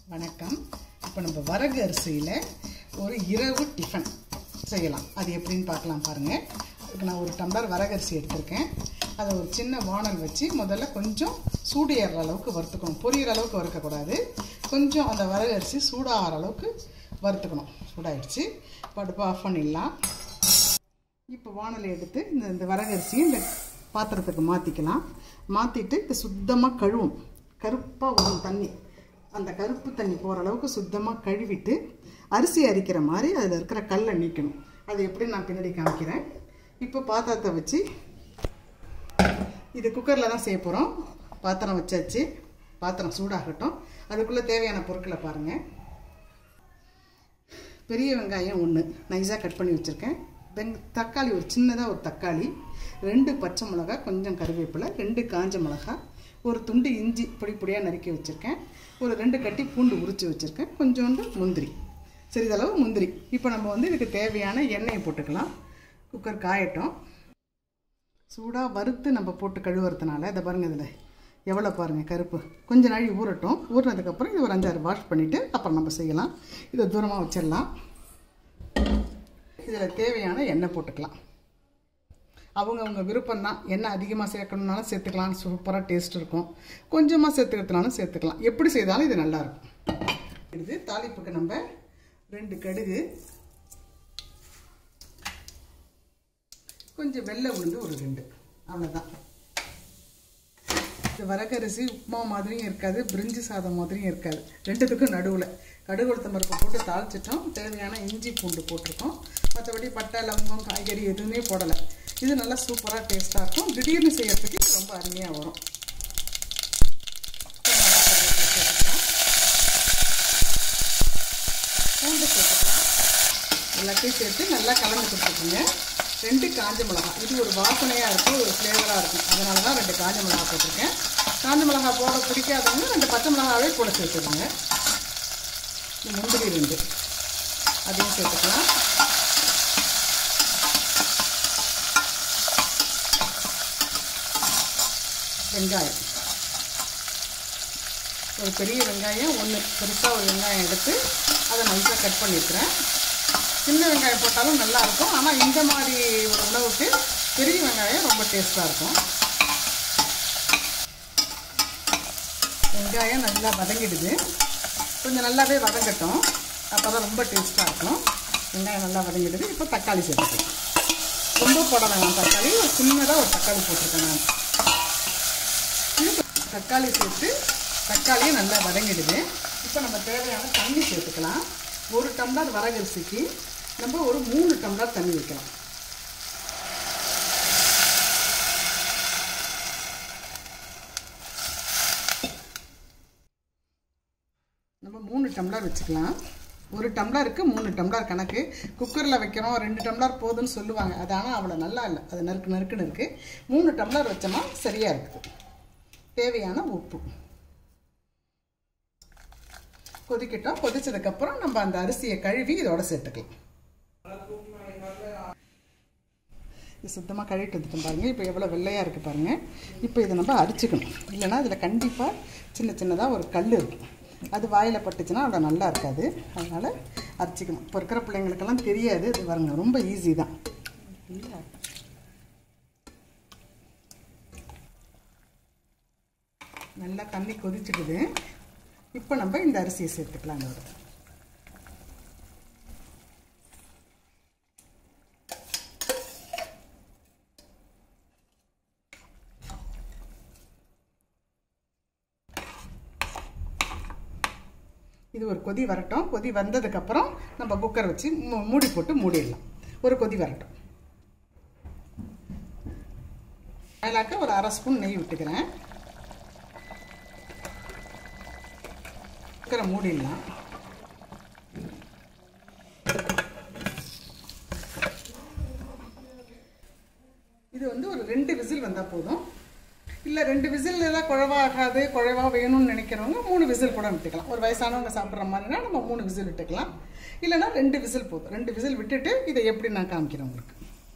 வணக்கம் இப்போ நம்ம வரகு அரிசியில் ஒரு இரவு டிஃபன் செய்யலாம் அது எப்படின்னு பார்க்கலாம் பாருங்கள் அதுக்கு நான் ஒரு டம்ளர் வரகு அரிசி எடுத்திருக்கேன் அதை ஒரு சின்ன வானல் வச்சு முதல்ல கொஞ்சம் சூடு ஏறுற அளவுக்கு வறுத்துக்கணும் பொரியிற அளவுக்கு வறுக்கக்கூடாது கொஞ்சம் அந்த வரகு அரிசி சூடாகிற அளவுக்கு வறுத்துக்கணும் சூடாயிடுச்சு இப்போ அடுப்பு ஆஃப் பண்ணிடலாம் இப்போ வானலை எடுத்து இந்த இந்த வரகரிசியை இந்த பாத்திரத்துக்கு மாற்றிக்கலாம் மாற்றிட்டு இது சுத்தமாக கழுவும் கருப்பாக வரும் தண்ணி அந்த கருப்பு தண்ணி போகிற அளவுக்கு சுத்தமாக கழுவிட்டு அரிசி அரிக்கிற மாதிரி அதில் இருக்கிற கல்லை நீக்கணும் அது எப்படி நான் பின்னாடி காமிக்கிறேன் இப்போ பாத்திரத்தை வச்சு இது குக்கரில் தான் செய்ய போகிறோம் பாத்திரம் வச்சாச்சு பாத்திரம் சூடாகட்டும் அதுக்குள்ளே தேவையான பொருட்களை பாருங்கள் பெரிய வெங்காயம் ஒன்று நைஸாக கட் பண்ணி வச்சுருக்கேன் வெங் தக்காளி ஒரு சின்னதாக ஒரு தக்காளி ரெண்டு பச்சை மிளகா கொஞ்சம் கருவேப்பிலை ரெண்டு காஞ்ச மிளகா ஒரு துண்டு இஞ்சி பொடி பொடியாக நறுக்கி வச்சுருக்கேன் ஒரு ரெண்டு கட்டி பூண்டு உரித்து வச்சுருக்கேன் கொஞ்சோண்டு முந்திரி சிறிதளவு முந்திரி இப்போ நம்ம வந்து இதுக்கு தேவையான எண்ணெயை போட்டுக்கலாம் குக்கர் காயட்டும் சூடாக வறுத்து நம்ம போட்டு கழுவுறதுனால இதை பாருங்கள் இதில் எவ்வளோ பாருங்கள் கருப்பு கொஞ்ச நாள் ஊறட்டும் ஊறினதுக்கப்புறம் இது ஒரு அஞ்சாறு வாஷ் பண்ணிவிட்டு அப்புறம் நம்ம செய்யலாம் இதை தூரமாக வச்சிடலாம் இதில் தேவையான எண்ணெய் போட்டுக்கலாம் அவங்கவுங்க விருப்பம் தான் எண்ணெய் அதிகமாக சேர்க்கணுன்னாலும் சேர்த்துக்கலாம் சூப்பராக டேஸ்ட் இருக்கும் கொஞ்சமாக சேர்த்துக்கிறதுனாலும் சேர்த்துக்கலாம் எப்படி செய்தாலும் இது நல்லாயிருக்கும் இது தாளிப்புக்கு நம்ம ரெண்டு கடுகு கொஞ்சம் வெள்ளை உளுந்து ஒரு ரெண்டு அவ்வளோதான் இது வரகரிசி உப்புமா மாதிரியும் இருக்காது பிரிஞ்சு சாதம் மாதிரியும் இருக்காது ரெண்டுத்துக்கும் நடுவில் கடுகு உளுத்தம் பருப்பு போட்டு தாளிச்சிட்டோம் தேவையான இஞ்சி பூண்டு போட்டிருக்கோம் மற்றபடி பட்டை லவங்கம் காய்கறி எதுவுமே போடலை இது நல்லா சூப்பராக டேஸ்ட்டாக இருக்கும் திடீர்னு செய்யறதுக்கு இது ரொம்ப அருமையாக வரும் பூண்டு சேர்த்துக்கலாம் எல்லாத்தையும் சேர்த்து நல்லா கலந்து கொடுத்துருக்குங்க ரெண்டு காஞ்ச மிளகா இது ஒரு வாசனையாக இருக்கும் ஒரு ஃப்ளேவராக இருக்கும் அதனால தான் ரெண்டு காஞ்ச மிளகா போட்டிருக்கேன் காஞ்ச மிளகா போட பிடிக்காதவங்க ரெண்டு பச்சை மிளகாவே கூட சேர்த்துக்கோங்க முந்திரி ரெண்டு அதையும் சேர்த்துக்கலாம் வெங்காயம் ஒரு பெரிய வெங்காயம் ஒன்று பெருசாக ஒரு வெங்காயம் எடுத்து அதை நைஸாக கட் பண்ணியிருக்கிறேன் சின்ன வெங்காயம் போட்டாலும் நல்லாயிருக்கும் ஆனால் இந்த மாதிரி ஒரு உணவுக்கு பெரிய வெங்காயம் ரொம்ப டேஸ்ட்டாக இருக்கும் வெங்காயம் நல்லா வதங்கிடுது கொஞ்சம் நல்லாவே வதங்கட்டும் அப்போ தான் ரொம்ப டேஸ்ட்டாக இருக்கும் வெங்காயம் நல்லா வதங்கிடுது இப்போ தக்காளி சேர்த்துக்கலாம் ரொம்ப போட வேணாம் தக்காளி ஒரு சின்னதாக ஒரு தக்காளி போட்டிருக்கேன் நான் தக்காளி சேர்த்து தக்காளியும் நல்லா வதங்கிடுது இப்போ நம்ம தேவையான தண்ணி சேர்த்துக்கலாம் ஒரு டம்ளர் வரகரிசிக்கு நம்ம ஒரு மூணு டம்ளர் தண்ணி வைக்கலாம் நம்ம மூணு டம்ளர் வச்சுக்கலாம் ஒரு டம்ளருக்கு மூணு டம்ளர் கணக்கு குக்கரில் வைக்கிறோம் ரெண்டு டம்ளர் போதும்னு சொல்லுவாங்க அது ஆனால் அவ்வளோ நல்லா இல்லை அது நறுக்கு நறுக்குன்னு இருக்குது மூணு டம்ளர் வச்சோமா சரியாக இருக்குது தேவையான உப்பு கொதிக்கட்டும் கொதிச்சதுக்கப்புறம் நம்ம அந்த அரிசியை கழுவி இதோட சேர்த்துக்கலாம் இது சுத்தமாக கழுவிட்டு வந்துட்டோம் பாருங்கள் இப்போ எவ்வளோ வெள்ளையாக இருக்குது பாருங்கள் இப்போ இதை நம்ம அரிச்சிக்கணும் இல்லைன்னா இதில் கண்டிப்பாக சின்ன சின்னதாக ஒரு கல் இருக்கும் அது வாயில் பட்டுச்சுன்னா அவ்வளோ நல்லா இருக்காது அதனால் அரிச்சிக்கணும் இப்போ இருக்கிற பிள்ளைங்களுக்கெல்லாம் தெரியாது இது பாருங்க ரொம்ப ஈஸி தான் நல்லா தண்ணி கொதிச்சுக்குது இப்போ நம்ம இந்த அரிசியை சேர்த்துக்கலாம் இதோட இது ஒரு கொதி வரட்டும் கொதி வந்ததுக்கப்புறம் நம்ம குக்கர் வச்சு மூடி போட்டு மூடிடலாம் ஒரு கொதி வரட்டும் மேலாக்க ஒரு அரை ஸ்பூன் நெய் விட்டுக்கிறேன் குக்கரை மூடிடலாம் இது வந்து ஒரு ரெண்டு விசில் வந்தால் போதும் இல்லை ரெண்டு விசில் ஏதாவது குழவாகாது குழவா வேணும்னு நினைக்கிறவங்க மூணு விசில் கூட விட்டுக்கலாம் ஒரு வயசானவங்க சாப்பிட்ற மாதிரினா நம்ம மூணு விசில் விட்டுக்கலாம் இல்லைனா ரெண்டு விசில் போதும் ரெண்டு விசில் விட்டுட்டு இதை எப்படி நான் காமிக்கிறேன் உங்களுக்கு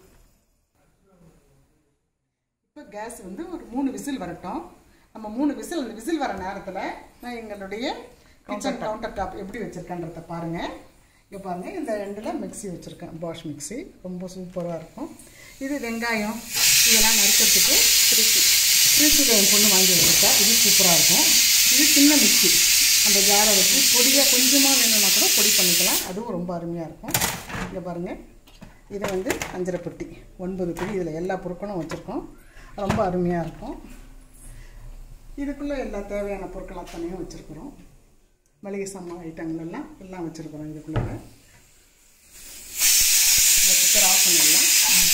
இப்போ கேஸ் வந்து ஒரு மூணு விசில் வரட்டும் நம்ம மூணு விசில் அந்த விசில் வர நேரத்தில் நான் எங்களுடைய கிச்சன் கவுண்டர் டாப் எப்படி வச்சுருக்கேன்றத பாருங்கள் இங்கே பாருங்கள் இந்த ரெண்டில் மிக்ஸி வச்சுருக்கேன் பாஷ் மிக்ஸி ரொம்ப சூப்பராக இருக்கும் இது வெங்காயம் இதெல்லாம் நறுக்கிறதுக்கு ஃப்ரிட்ஜு ஃப்ரிட்ஜில் என் பொண்ணு வாங்கி வச்சுருக்கா இது சூப்பராக இருக்கும் இது சின்ன மிக்ஸி அந்த ஜாரை வச்சு பொடியாக கொஞ்சமாக வேணும்னா கூட பொடி பண்ணிக்கலாம் அதுவும் ரொம்ப அருமையாக இருக்கும் இங்கே பாருங்கள் இது வந்து அஞ்சரை பெட்டி ஒன்பது பெட்டி இதில் எல்லா பொருட்களும் வச்சுருக்கோம் ரொம்ப அருமையாக இருக்கும் இதுக்குள்ளே எல்லா தேவையான பொருட்கள் அத்தனையும் வச்சுருக்குறோம் மளிகை சாமான் ஐட்டங்கள் எல்லாம் எல்லாம் வச்சுருக்குறோம் இதுக்குள்ளே இந்த குக்கர் ஆஃப் பண்ணிடலாம்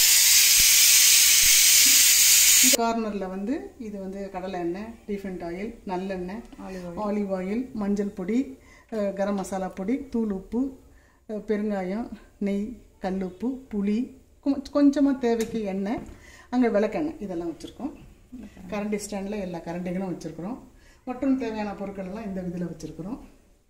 இந்த கார்னரில் வந்து இது வந்து கடலை எண்ணெய் ரீஃபண்ட் ஆயில் நல்லெண்ணெய் ஆலிவ் ஆயில் மஞ்சள் பொடி அஹ், கரம் மசாலா பொடி தூள் உப்பு அஹ், பெருங்காயம் நெய் கல்லுப்பு புளி கொஞ்சமாக தேவைக்கு எண்ணெய் அங்கே விளக்கெண்ணெய் இதெல்லாம் வச்சுருக்கோம் கரண்டி ஸ்டாண்டில் எல்லா கரண்டிகளும் வச்சுருக்குறோம் மற்றும் தேவையான பொருட்கள் எல்லாம் இந்த இதில் வச்சுருக்குறோம்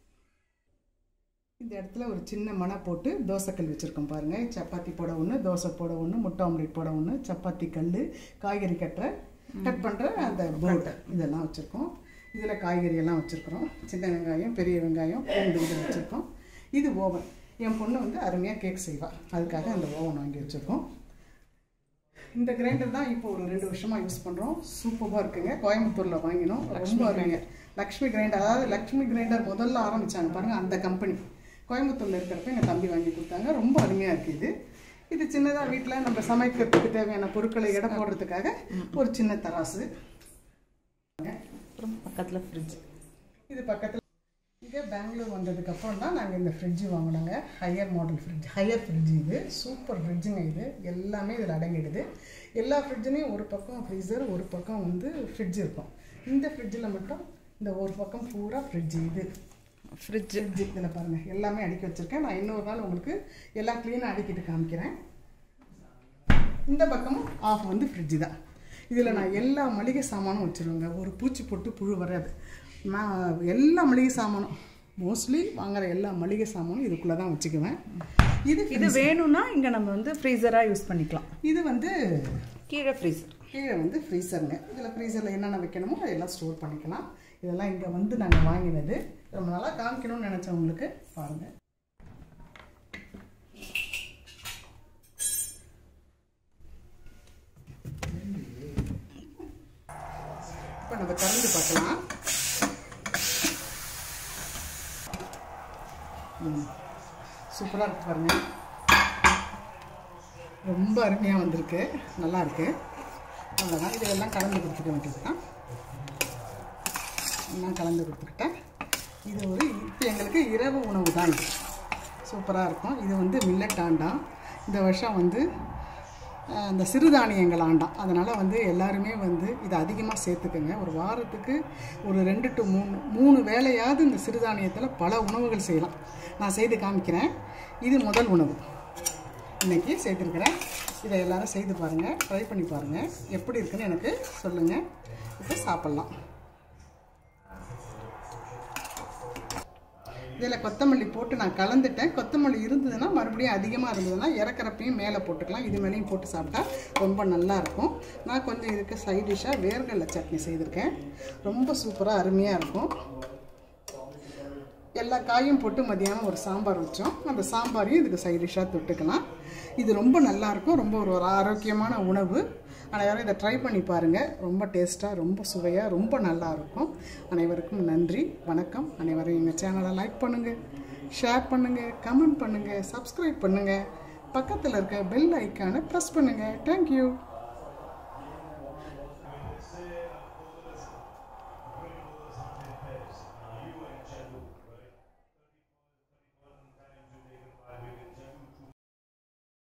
இந்த இடத்துல ஒரு சின்ன மணை போட்டு தோசைக்கல் வச்சுருக்கோம் பாருங்கள் சப்பாத்தி போட ஒன்று தோசை போட ஒன்று முட்டை ஆம்லேட் போட ஒன்று சப்பாத்தி கல் காய்கறி கட்டுற கட் பண்ணுற அந்த போர்டு இதெல்லாம் வச்சுருக்கோம் இதில் காய்கறி எல்லாம் வச்சுருக்குறோம் சின்ன வெங்காயம் பெரிய வெங்காயம் பூண்டு இது வச்சுருக்கோம் இது ஓவன் என் பொண்ணு வந்து அருமையாக கேக் செய்வாள் அதுக்காக அந்த ஓவன் வாங்கி வச்சுருக்கோம் இந்த கிரைண்டர் தான் இப்போ ஒரு ரெண்டு வருஷமாக யூஸ் பண்ணுறோம் சூப்பராக இருக்குங்க கோயம்புத்தூரில் வாங்கினோம் ரொம்ப அருமைங்க லக்ஷ்மி கிரைண்டர் அதாவது லக்ஷ்மி கிரைண்டர் முதல்ல ஆரம்பிச்சாங்க பாருங்கள் அந்த கம்பெனி கோயம்புத்தூரில் இருக்கிறப்ப எங்கள் தம்பி வாங்கி கொடுத்தாங்க ரொம்ப அருமையாக இருக்குது இது இது சின்னதாக வீட்டில் நம்ம சமைக்கிறதுக்கு தேவையான பொருட்களை எடை போடுறதுக்காக ஒரு சின்ன தராசு அப்புறம் பக்கத்தில் ஃப்ரிட்ஜ் இது பக்கத்தில் இங்கே பெங்களூர் வந்ததுக்கு அப்புறம் தான் நாங்கள் இந்த ஃப்ரிட்ஜு வாங்கினாங்க Haier model fridge Haier fridge இது சூப்பர் ஃப்ரிட்ஜுங்க இது எல்லாமே இதில் அடங்கிடுது எல்லா ஃப்ரிட்ஜுலேயும் ஒரு பக்கம் ஃப்ரீசர் ஒரு பக்கம் வந்து ஃப்ரிட்ஜ் இருக்கும் இந்த ஃப்ரிட்ஜில் மட்டும் இந்த ஒரு பக்கம் பூரா ஃப்ரிட்ஜ் இது ஃப்ரிட்ஜ் ஃப்ரிட்ஜ் இதில் பாருங்கள் எல்லாமே அடுக்கி வச்சுருக்கேன் நான் இன்னொரு நாள் உங்களுக்கு எல்லாம் க்ளீனாக அடுக்கிட்டு காமிக்கிறேன் இந்த பக்கமும் ஆஃப் வந்து ஃப்ரிட்ஜு தான் இதில் நான் எல்லா மளிகை சாமானும் வச்சுருவேங்க ஒரு பூச்சி போட்டு புழு வராது நான் எல்லா மளிகை சாமானும் மோஸ்ட்லி வாங்குற எல்லா மளிகை சாமானும் இதுக்குள்ளே தான் வச்சுக்குவேன் இது இது வேணும்னா இங்கே நம்ம வந்து ஃப்ரீசராக யூஸ் பண்ணிக்கலாம் இது வந்து கீழே ஃப்ரீசர் கீழே வந்து ஃப்ரீசருங்க இதில் ஃப்ரீசரில் என்னென்ன வைக்கணுமோ அதெல்லாம் ஸ்டோர் பண்ணிக்கலாம் இதெல்லாம் இங்கே வந்து நாங்கள் வாங்கினது ரொம்ப நாளாக காமிக்கணும்னு நினச்சவங்களுக்கு பாருங்கள் இப்போ நம்ம திறந்து பார்க்கலாம் சூப்பராக இருக்கு பாருங்க ரொம்ப அருமையாக வந்திருக்கு நல்லா இருக்கு அவ்வளோதான் இதெல்லாம் கலந்து கொடுத்துக்க வேண்டியது தான் எல்லாம் கலந்து கொடுத்துக்கிட்டேன் இது ஒரு இப்போ எங்களுக்கு இரவு உணவு தான் இது சூப்பராக இருக்கும் இது வந்து மில்லட் ஆண்டாம் இந்த வருஷம் வந்து அஹ், இந்த சிறுதானியங்கள் ஆண்டாம் அதனால் வந்து எல்லாருமே வந்து இதை அதிகமாக சேர்த்துக்கங்க ஒரு வாரத்துக்கு ஒரு ரெண்டு டு மூணு மூணு வேளையாவது இந்த சிறுதானியத்தில் பல உணவுகள் செய்யலாம் நான் செய்து காமிக்கிறேன் இது முதல் உணவு இன்னைக்கு செய்திருக்கிறேன் இதை எல்லாரும் செய்து பாருங்கள் ட்ரை பண்ணி பாருங்கள் எப்படி இருக்குன்னு எனக்கு சொல்லுங்கள் இப்போ சாப்பிட்லாம் இதில் கொத்தமல்லி போட்டு நான் கலந்துட்டேன் கொத்தமல்லி இருந்ததுன்னா மறுபடியும் அதிகமாக இருந்ததுன்னா இறக்குறப்பையும் மேலே போட்டுக்கலாம் இது மேலேயும் போட்டு சாப்பிட்டா ரொம்ப நல்லா இருக்கும் நான் கொஞ்சம் இதுக்கு சைட் டிஷ்ஷாக வேர்கடலை சட்னி செய்திருக்கேன் ரொம்ப சூப்பராக அருமையாக இருக்கும் எல்லா காயும் போட்டு மதியானம் ஒரு சாம்பார் வச்சோம் அந்த சாம்பாரையும் இதுக்கு சைட் டிஷ்ஷாக தொட்டுக்கலாம் இது ரொம்ப நல்லா இருக்கும் ரொம்ப ஒரு ஒரு ஆரோக்கியமான உணவு அனைவரும் இதை ட்ரை பண்ணி பாருங்கள் ரொம்ப டேஸ்ட்டாக ரொம்ப சுவையாக ரொம்ப நல்லா இருக்கும் அனைவருக்கும் நன்றி வணக்கம் அனைவரும் எங்கள் சேனலை லைக் பண்ணுங்கள் ஷேர் பண்ணுங்கள் கமெண்ட் பண்ணுங்கள் சப்ஸ்கிரைப் பண்ணுங்கள் பக்கத்தில் இருக்க பெல் ஐக்கானை ப்ரெஸ் பண்ணுங்கள் தேங்க்யூ